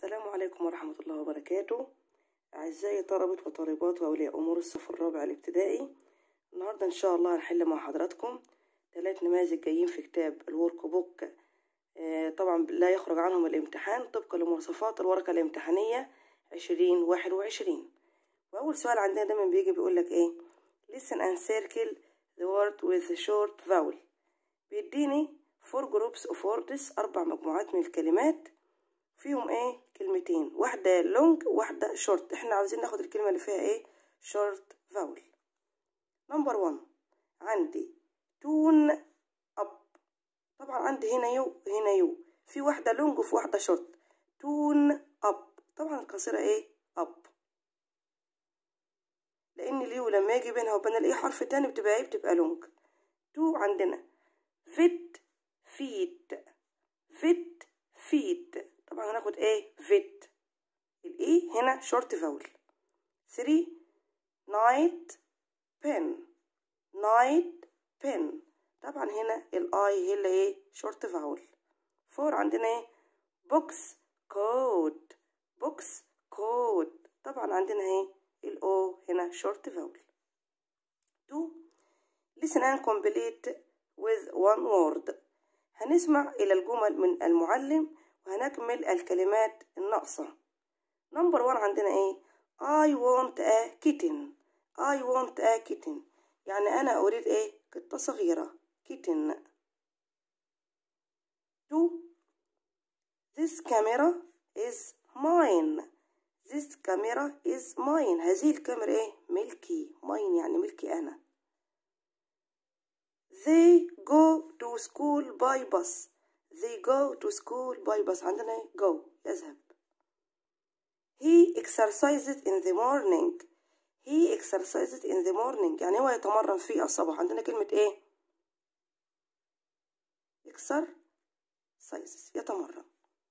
السلام عليكم ورحمة الله وبركاته أعزائي طلبة وطالبات وأولياء أمور الصف الرابع الابتدائي النهاردة إن شاء الله هنحل مع حضراتكم ثلاث نماذج جايين في كتاب الورك بوك آه، طبعا لا يخرج عنهم الامتحان طبقا لمواصفات الورقة الامتحانية عشرين واحد وعشرين وأول سؤال عندنا دايما بيجي بيقولك إيه listen and circle the word with the short vowel بيديني four groups of words أربع مجموعات من الكلمات فيهم ايه كلمتين واحدة لونج واحدة شورت احنا عاوزين ناخد الكلمة اللي فيها ايه شورت فاول نمبر وان عندي تون اب طبعا عندي هنا يو هنا يو في واحدة لونج وفي واحدة شورت تون اب طبعا القصيرة ايه اب لان اليو لما يجي بينها وبين الايه حرف تاني بتبقى ايه بتبقى لونج تو عندنا فيت فيت فيت فيت طبعا هناخد ايه فيت الاي هنا شورت فاول 3 نايت بن نايت بن طبعا هنا الاي هي اللي ايه شورت فاول 4 عندنا ايه بوكس كود بوكس كود طبعا عندنا ايه الاو هنا شورت فاول 2 listen and complete with one word هنسمع إلى الجمل من المعلم وهنكمل الكلمات الناقصة نمبر وان عندنا ايه I want a kitten I want a kitten يعني أنا أريد ايه قطة صغيرة kitten two This camera is mine This camera is mine هذه الكاميرا ايه ملكي mine يعني ملكي أنا They go to school by bus they go to school by bus عندنا go يذهب he exercises in the morning he exercises in the morning يعني هو يتمرن في الصباح عندنا كلمة ايه exercises يتمرن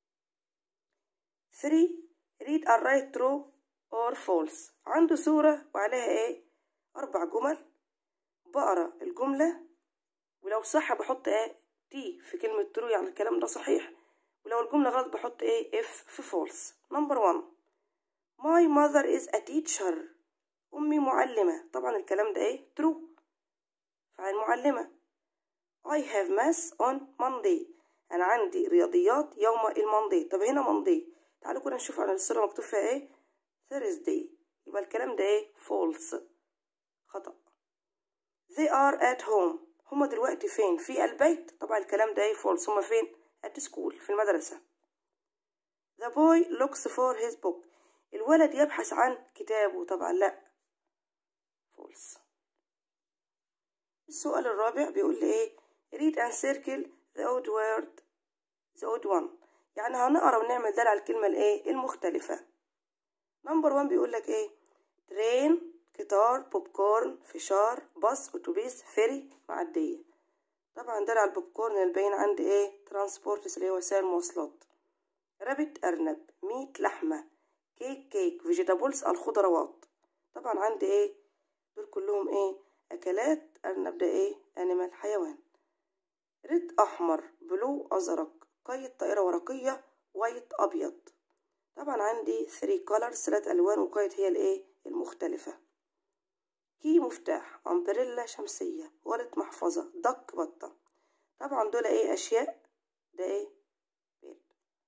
3 read and write true or false عنده صورة وعليها ايه أربع جمل بقرا الجملة ولو صح بحط ايه تي في كلمة ترو يعني الكلام ده صحيح ولو الجملة غلط بحط ايه اف في فولس نمبر وان my mother is a teacher أمي معلمة طبعا الكلام ده ايه ترو فعل معلمة I have math on Monday أنا عندي رياضيات يوم الماندي طب هنا ماندي تعالوا كده نشوف على الصورة مكتوب فيها ايه Thursday يبقى الكلام ده ايه false خطأ they are at home هما دلوقتي فين في البيت طبعا الكلام ده فولس هما فين at school في المدرسة the boy looks for his book الولد يبحث عن كتابه طبعا لا فولس السؤال الرابع بيقول لي ايه read and circle the odd word the odd one يعني هنقرا ونعمل دال على الكلمة الايه المختلفة نمبر 1 بيقول لك ايه ترين قطار بوب كورن فشار باص اتوبيس فيري معدية طبعا ده على البوب كورن الباين عندي ايه ترانسبورتس اللي هي وسائل مواصلات رابت ارنب ميت لحمة كيك كيك فيجيتابلز الخضروات طبعا عندي ايه دول كلهم ايه اكلات ارنب ده ايه انيمال حيوان ريد احمر بلو ازرق قيد طائرة ورقية وايت ابيض طبعا عندي 3 colors ثلاث الوان وقيد هي الايه المختلفة كي مفتاح أمبريلا شمسية ولد محفظة دك بطة طبعا دول ايه أشياء ده ايه بيت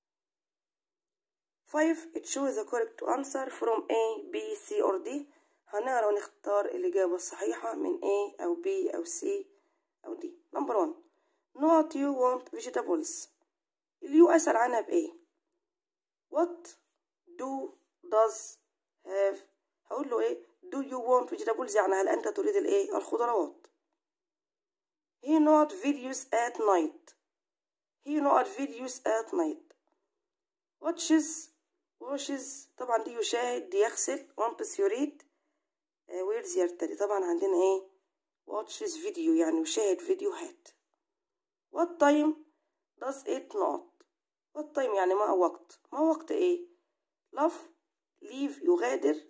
five choose the correct answer from A B C or D هنقرا ونختار الإجابة الصحيحة من A أو B أو C أو D number one not you want vegetables اليو أسأل عنها بإيه what do does have هقول له ايه do you want vegetables يعني هل أنت تريد الإيه الخضروات he not videos at night he not videos at night watches watches طبعا دي يشاهد دي يغسل wants يريد ويرز يرتدي طبعا عندنا ايه watches فيديو يعني يشاهد فيديوهات what time does it not what time يعني ما وقت ما وقت ايه love leave يغادر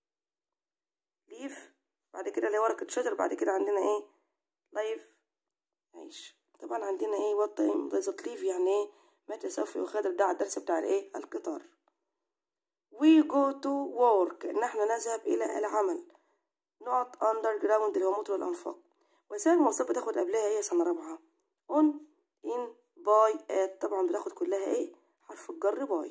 ليف بعد كده اللي هي ورقة شجر بعد كده عندنا ايه لايف عيش طبعا عندنا ايه وات تايم دايزت ليف يعني ايه متى سوف يغادر ده على الدرس بتاع الايه القطار we go to work نحن نذهب إلى العمل not underground اللي هو موت الأنفاق وسائل المواصلات بتاخد قبلها ايه سنة رابعة on in by at طبعا بتاخد كلها ايه حرف الجر باي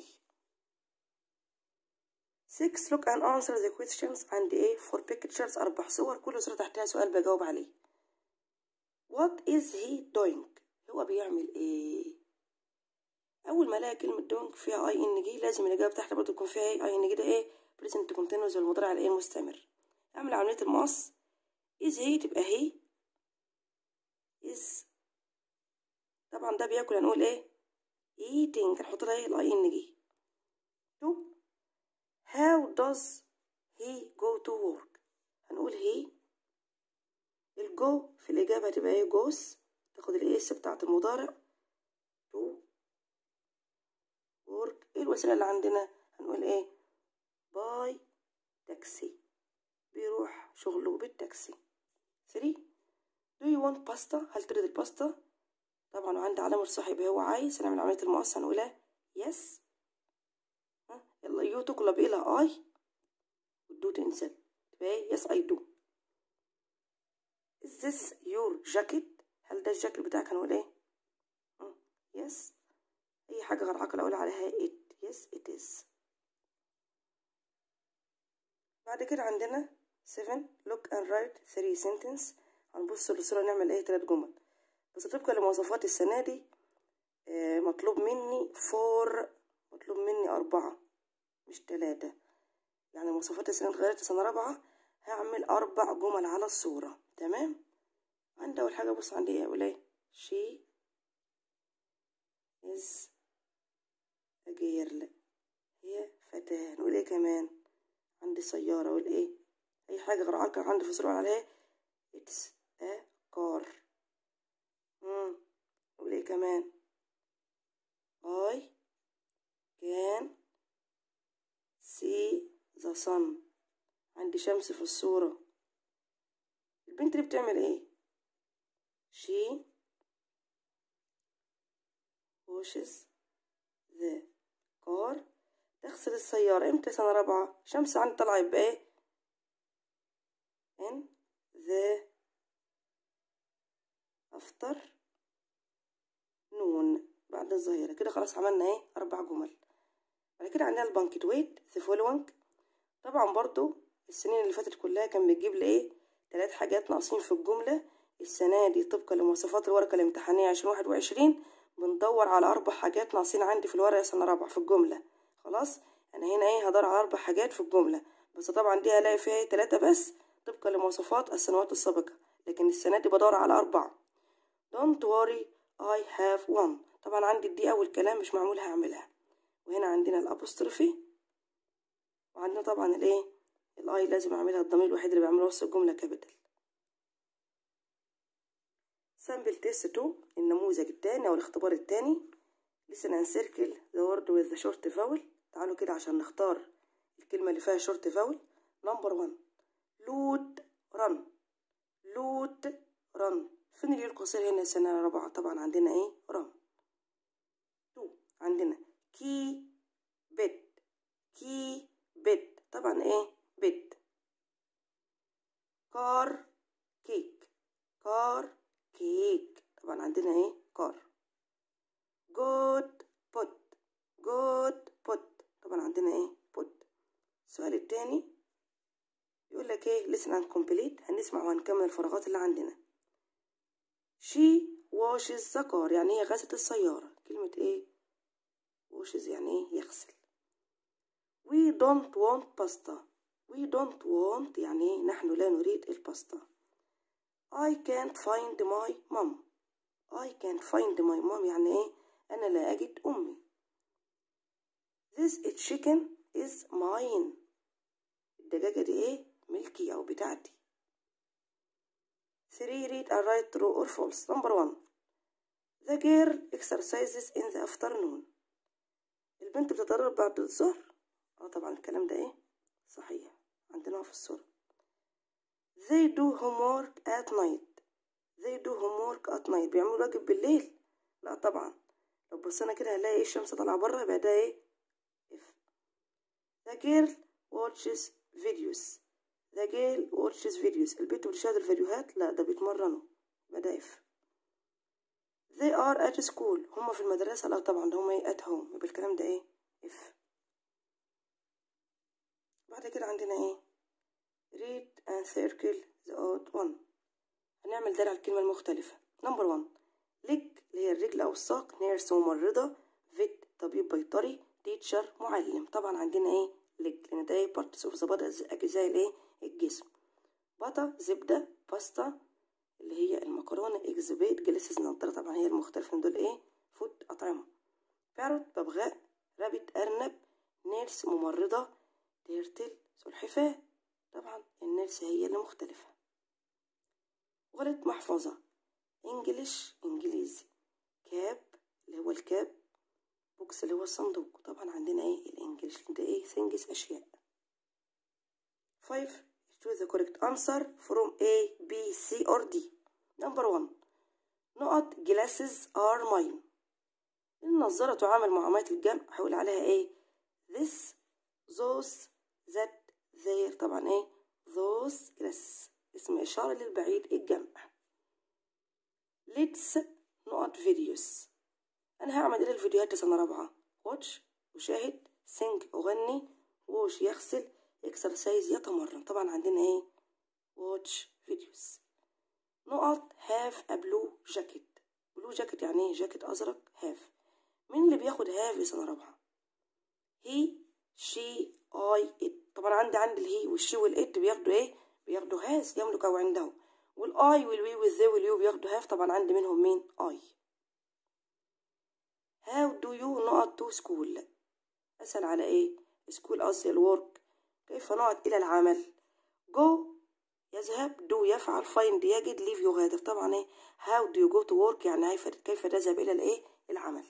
6 look and answer the questions and ايه for pictures أربع صور كل صورة تحتها سؤال بجاوب عليه what is he doing هو بيعمل ايه اول ما الاقي كلمه doing فيها اي ان جي لازم الاجابه بتاعتي برضه تكون فيها ايه اي ان جي ده ايه present continuous والمضارع الايه المستمر اعمل عمليه المقص is he تبقى هي is طبعا ده بياكل هنقول ايه eating هنحط لها ايه الاي ان جي two how does he go to work هنقول he الجو في الإجابة هتبقى ايه جوز تاخد الاس بتاعت المضارع to work ايه الوسيلة اللي عندنا هنقول ايه باي تاكسي بيروح شغله بالتاكسي 3 do you want pasta هل تريد الباستا طبعا وعندي علامة صاحب هو عايز هنعمل عملية المقص هنقولها yes ها يلا يو تقلب إلى اي والدو تنزل تبقى ايه yes I do is this your jacket هل ده الجاكيت بتاعك هنقول ايه yes اي حاجة غير عقل اقول عليها it yes it is بعد كده عندنا 7 look and write 3 sentence هنبص للصورة نعمل ايه تلات جمل بس طبقا لمواصفات السنة دي آه مطلوب مني فور مطلوب مني أربعة مش تلاتة يعني مواصفات السنة اتغيرت سنة رابعة هعمل أربع جمل على الصورة تمام عندي أول حاجة بص عندي ايه أقول ايه she is a girl هي فتاة نقول ايه كمان عندي سيارة أقول ايه أي حاجة غير عقل عندي في الصورة عليها it's a car مم. نقول ايه كمان I can see the sun عندي شمس في الصورة البنت اللي بتعمل ايه she washes the car تغسل السيارة امتى سنة رابعة شمس عندي طالعة يبقى ايه in the after نون بعد الظهيرة كده خلاص عملنا ايه أربع جمل بعد كده عندنا البانكتويت the following طبعا برضو السنين اللي فاتت كلها كان بيجيب لي ايه تلات حاجات ناقصين في الجملة السنة دي طبقا لمواصفات الورقة الامتحانية عشرين واحد وعشرين بندور على أربع حاجات ناقصين عندي في الورقة سنة رابعة في الجملة خلاص أنا هنا ايه هدور على أربع حاجات في الجملة بس طبعا دي هلاقي فيها ايه تلاتة بس طبقا لمواصفات السنوات السابقة لكن السنة دي بدور على أربعة don't worry I have one طبعا عندي دي أول كلام مش معمول هعملها وهنا عندنا الأبوستروفي وعندنا طبعا الايه الاي لازم اعملها الضمير الوحيد اللي بعمله وسط الجملة كابيتال سامبل تيست 2 النموذج التاني او الاختبار التاني listen and circle the word with the short vowel تعالوا كده عشان نختار الكلمة اللي فيها short vowel نمبر 1 لود رن لود رن فين اليو القصير هنا سنة رابعة طبعا عندنا ايه رن 2 عندنا كي بيت كي بيت طبعا ايه بيت كار كيك كار كيك طبعا عندنا ايه كار جود بوت جود بوت طبعا عندنا ايه بوت السؤال التاني يقول لك ايه listen and complete هنسمع وهنكمل الفراغات اللي عندنا she washes the car يعني هي غسلت السيارة كلمة ايه washes يعني ايه يغسل we don't want pasta we don't want يعني ايه نحن لا نريد الباستا I can't find my mom I can't find my mom يعني ايه انا لا اجد امي this chicken is mine الدجاجة دي ايه ملكي او بتاعتي 3 read and write true or false number 1 the girl exercises in the afternoon البنت بتتدرب بعد الظهر اه طبعا الكلام ده ايه صحيح عندنا في الصورة they do homework at night they do homework at night بيعملوا واجب بالليل لا طبعا لو بصينا كده هنلاقي ايه الشمس طالعة بره يبقى ده ايه if the the girl watches videos the girl watches videos البنت بتشاهد الفيديوهات لا ده بيتمرنوا مدايف they are at school هم في المدرسة لا طبعا ده هم ايه at home يبقى الكلام ده ايه if بعد كده عندنا ايه read and circle the odd one هنعمل دال على الكلمة المختلفة نمبر 1 لج اللي هي الرجل أو الساق نيرس ممرضة فيت طبيب بيطري تيتشر معلم طبعا عندنا ايه لج لأن ده ايه بارتس اوف ذا أجزاء الايه الجسم بطة زبدة باستا اللي هي المكرونة اكزبيت جلسز نضارة طبعا هي المختلفة من دول ايه فود أطعمة بارot ببغاء رابت أرنب نيرس ممرضة تيرتل سلحفاة طبعا النيرس هي اللي مختلفة غلط محفظة انجليش انجليزي كاب اللي هو الكاب بوكس اللي هو الصندوق طبعا عندنا ايه الانجليش ده ايه things اشياء 5 choose the correct answer from A B C or D number 1 نقط glasses are mine النظارة تعامل معاملة الجمع هقول عليها ايه this those that their طبعا ايه those glasses اسم إشارة للبعيد الجمع let's نقط فيديوز أنا هعمل إيه الفيديوهات سنة رابعة watch أشاهد sing أغني wash يغسل exercise يتمرن طبعا عندنا إيه watch videos نقط have a blue jacket blue jacket يعني إيه جاكيت أزرق have مين اللي بياخد have في سنة رابعة he she I it طبعا عندي عند الهي والشي والإت بياخدوا إيه بياخدوا هاز يملك أو عنده والاي والوي والذي واليو بياخدوا هاف طبعا عندي منهم مين اي how do you نقط to school اسال على ايه school قصدي الورك كيف نقط الى العمل go يذهب do يفعل find يجد leave يغادر طبعا ايه how do you go to work يعني كيف تذهب الى الايه العمل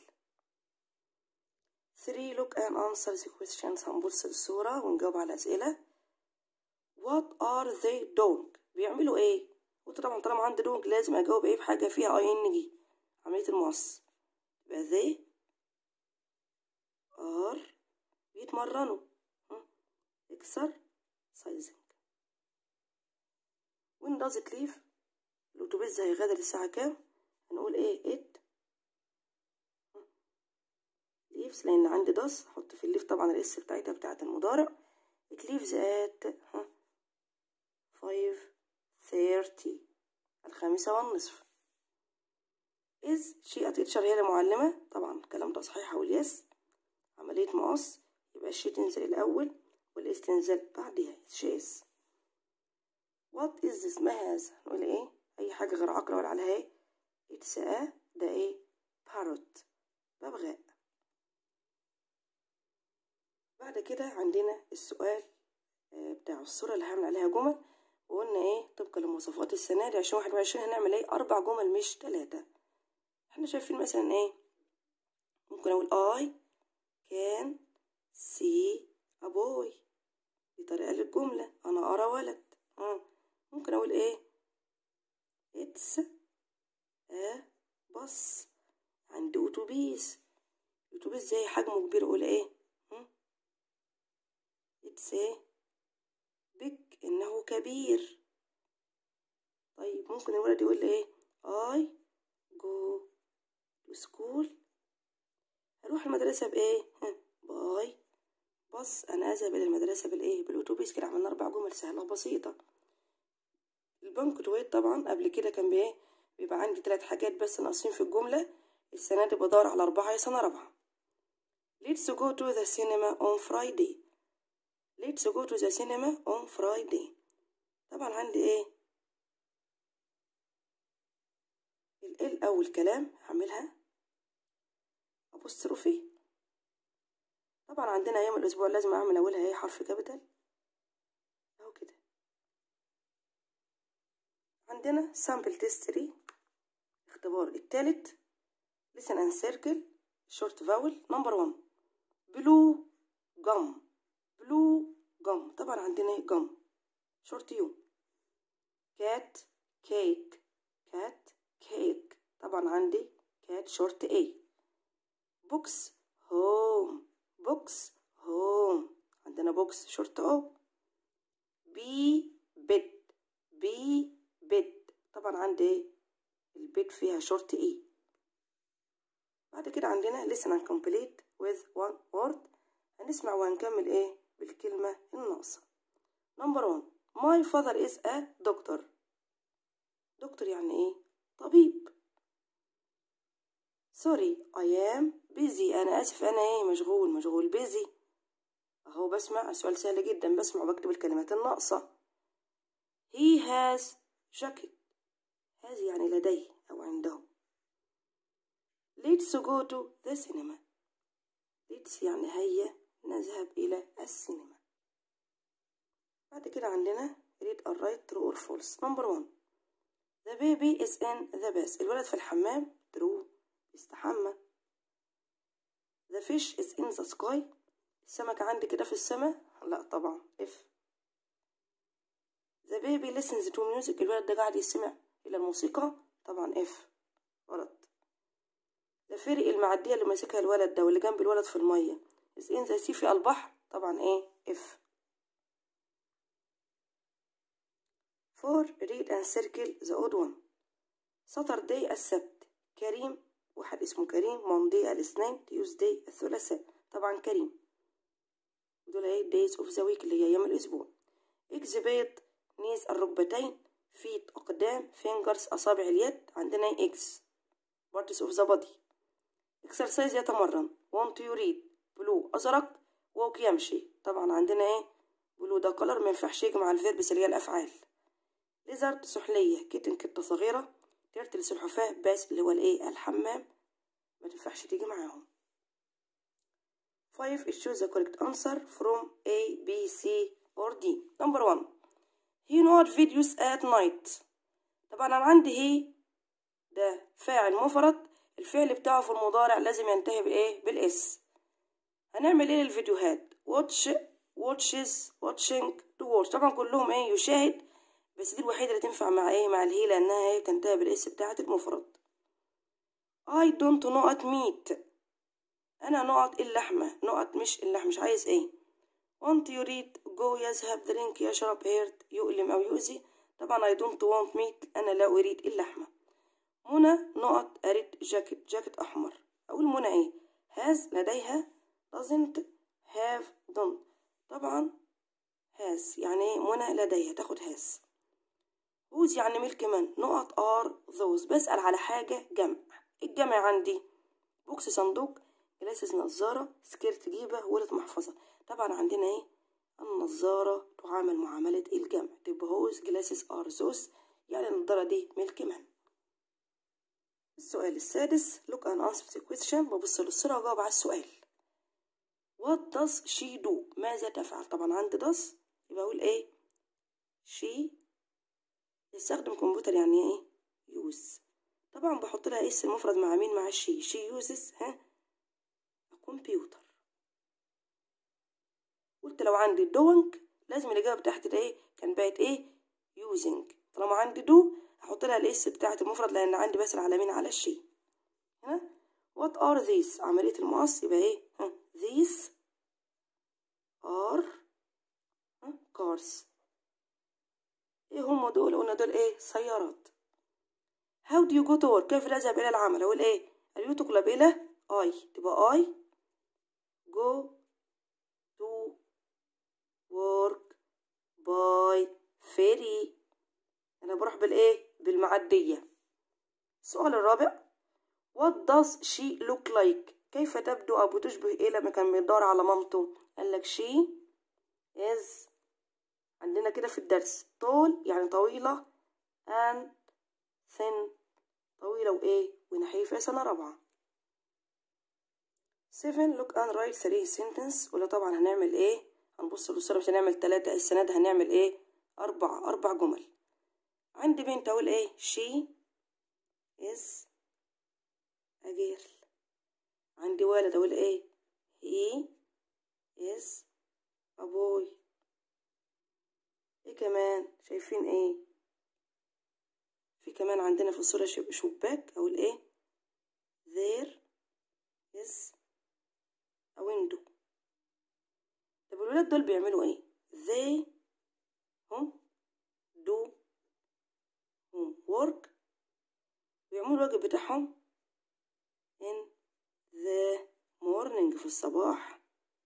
3 look and answer the questions هنبص للصورة ونجاوب على الأسئلة what are they doing بيعملوا ايه قلت طبعا طالما عندي doing لازم اجاوب ايه بحاجه فيها اي ان جي عمليه المقص يبقى they are بيتمرنوا exercising when does it leave الاتوبيس ده هيغادر الساعه كام هنقول ايه it leaves لان عندي does احط في الليف طبعا الاس بتاعتها بتاعت المضارع it leaves at 5:30 الخامسة والنصف is she a teacher هي المعلمة طبعا الكلام ده صحيح أو اليس عملية مقص يبقى الشي تنزل الأول والإس تنزل بعدها she is what is this ما هذا نقول إيه أي حاجة غير عقل ولا عليها إيه it's a ده إيه parrot ببغاء بعد كده عندنا السؤال بتاع الصورة اللي هعمل عليها جمل وقلنا ايه طبقا لمواصفات السنة دي عشرين واحد وعشرين هنعمل ايه أربع جمل مش تلاتة احنا شايفين مثلا ايه ممكن أقول I can see a boy دي طريقة للجملة أنا أرى ولد اه ممكن أقول ايه it's a bus عندي أتوبيس الأتوبيس زي حجمه كبير أقول ايه it's a big إنه كبير طيب ممكن الولد يقول لي ايه I go to school هروح المدرسة بإيه باي بص أنا أذهب إلى المدرسة بالإيه بالأتوبيس كده عملنا أربع جمل سهلة بسيطة البنكتويت طبعا قبل كده كان بإيه بيبقى عندي تلات حاجات بس ناقصين في الجملة السنة دي بدور على أربعة يا سنة رابعة Let's go to the cinema on Friday Let's go to the cinema on Friday طبعا عندي ايه ال أول كلام هعملها أبوستروفي طبعا عندنا أيام الأسبوع لازم أعمل أولها ايه حرف كابيتال أهو كده عندنا sample test 3 اختبار التالت listen and circle short vowel number 1 blue gum blue gum طبعا عندنا ايه gum short يو cat cake cat cake طبعا عندي cat short a books home books home عندنا عندنا بوكس شورت او بي بيد بي بيد طبعا عندي ايه البيد فيها شورت اي بعد كده عندنا listen and complete with one word هنسمع وهنكمل ايه بالكلمة الناقصة number one my father is a doctor دكتور يعني ايه طبيب sorry I am busy أنا آسف أنا إيه مشغول مشغول busy أهو بسمع السؤال سهل جدا بسمع وبكتب الكلمات الناقصة he has jacket has يعني لديه أو عنده let's go to the cinema let's يعني هيا نذهب إلى السينما بعد كده عندنا read or write true or false number one the baby is in the bath الولد في الحمام true يستحمى the fish is in the sky السمك عندي كده في السماء لا طبعا if the baby listens to music الولد ده قاعد يستمع إلى الموسيقى طبعا if غلط the ferry المعدية اللي ماسكها الولد ده واللي جنب الولد في المية is in the sea في البحر طبعا ايه if for read and circle the odd one Saturday السبت كريم واحد اسمه كريم ماندي الاثنين تيوزداي الثلاثاء طبعا كريم دول ايه days of the week اللي هي ايام الاسبوع exhibit نيز الركبتين feet اقدام fingers اصابع اليد عندنا eggs parts of the body exercise يتمرن want to read blue ازرق walk يمشي طبعا عندنا ايه blue ده color ما ينفعش يجي مع الفيربس اللي هي الافعال lizard سحلية كيتن كتة صغيرة ترتل سلحفاة باس اللي هو الايه الحمام ما تنفعش تيجي معاهم 5 choose the correct answer from A B C or D number 1 he not videos at night طبعا انا عندي هي ده فاعل مفرد الفعل بتاعه في المضارع لازم ينتهي بايه بالاس هنعمل ايه للفيديوهات watch watches watching to watch طبعا كلهم ايه يشاهد بس دي الوحيدة اللي تنفع مع ايه مع الهي لانها ايه تنتهي بالاس بتاعة المفرد I don't know at meat انا نقط اللحمة نقط مش اللحم مش عايز ايه want يريد go يذهب drink يشرب hurt يؤلم او يؤذي طبعا I don't want meat انا لا اريد اللحمة منى نقط اريد جاكيت جاكيت احمر اقول منى ايه has لديها doesn't have don't طبعا has يعني ايه منى لديها تاخد has whose يعني ملك من نقط are those بسأل على حاجة جمع الجمع عندي بوكس صندوق جلاسز نظارة سكيرت جيبة ولد محفظة طبعا عندنا ايه النظارة تعامل معاملة الجمع تبقى هوز جلاسز ار زوز يعني النظارة دي ملك من السؤال السادس look and answer the question ببص للصورة وأجاوب على السؤال what does she do ماذا تفعل طبعا عندي does يبقى أقول ايه she يستخدم كمبيوتر يعني ايه use طبعا بحط لها اس المفرد مع مين مع الشي she uses ها كمبيوتر قلت لو عندي doing لازم الإجابة بتاعتي ده ايه كان بقت ايه using طالما عندي do هحط لها الاس بتاعت المفرد لأن عندي بسأل على مين على الشي هنا what are these عملية المقص يبقى ايه ها these are ها cars ايه هم دول قلنا دول ايه سيارات how do you go to work كيف نذهب إلى العمل أقول ايه اليو تقلب إلى I تبقى I go to work by ferry أنا بروح بالإيه؟ بالمعدية السؤال الرابع What does she look like؟ كيف تبدو أو بتشبه إيه لما كان بيدور على مامته؟ قال لك she is عندنا كده في الدرس tall يعني طويلة and thin طويلة وإيه؟ ونحيفة سنة رابعة 7 look and write 3 sentence ولا طبعا هنعمل ايه هنبص للصورة مش هنعمل تلاتة السنة ده هنعمل ايه أربع أربع جمل عندي بنت أقول ايه she is a girl عندي ولد أقول ايه he is a boy ايه كمان شايفين ايه في كمان عندنا في الصورة شباك أقول ايه there is a window طب الولاد دول بيعملوا ايه they هم do هم work بيعملوا الواجب بتاعهم in the morning في الصباح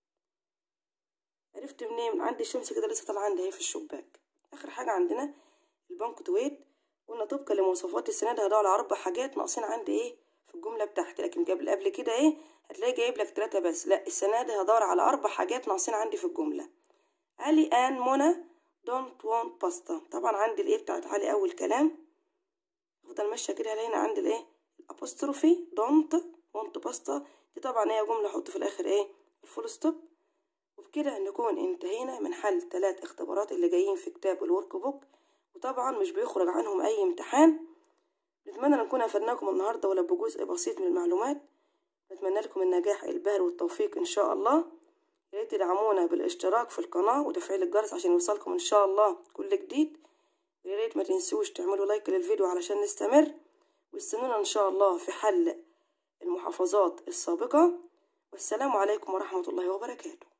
عرفت منين عندي الشمس كده لسه طالعه عندي اهي في الشباك اخر حاجه عندنا البنكتويت قلنا طبقا لمواصفات السند هدور على اربع حاجات ناقصين عندي ايه في الجمله بتاعتي لكن قبل قبل كده ايه هتلاقي جايب لك ثلاثه بس لا السنه دي هدور على اربع حاجات ناقصين عندي في الجمله علي ان منى دونت وانت باستا طبعا عندي الايه بتاعت علي اول كلام افضل ماشيه كده هنا عندي الايه الابوستروفي دونت وانت باستا دي طبعا هي جمله احط في الاخر ايه الفول ستوب وبكده نكون انتهينا من حل ثلاث اختبارات اللي جايين في كتاب الورك بوك وطبعا مش بيخرج عنهم اي امتحان نتمنى ان نكون افدناكم النهارده ولا بجزء بسيط من المعلومات نتمنى لكم النجاح الباهر والتوفيق ان شاء الله يا ريت تدعمونا بالاشتراك في القناه وتفعيل الجرس عشان يوصلكم ان شاء الله كل جديد يا ريت ما تنسوش تعملوا لايك للفيديو علشان نستمر واستنونا ان شاء الله في حل المحافظات السابقه والسلام عليكم ورحمه الله وبركاته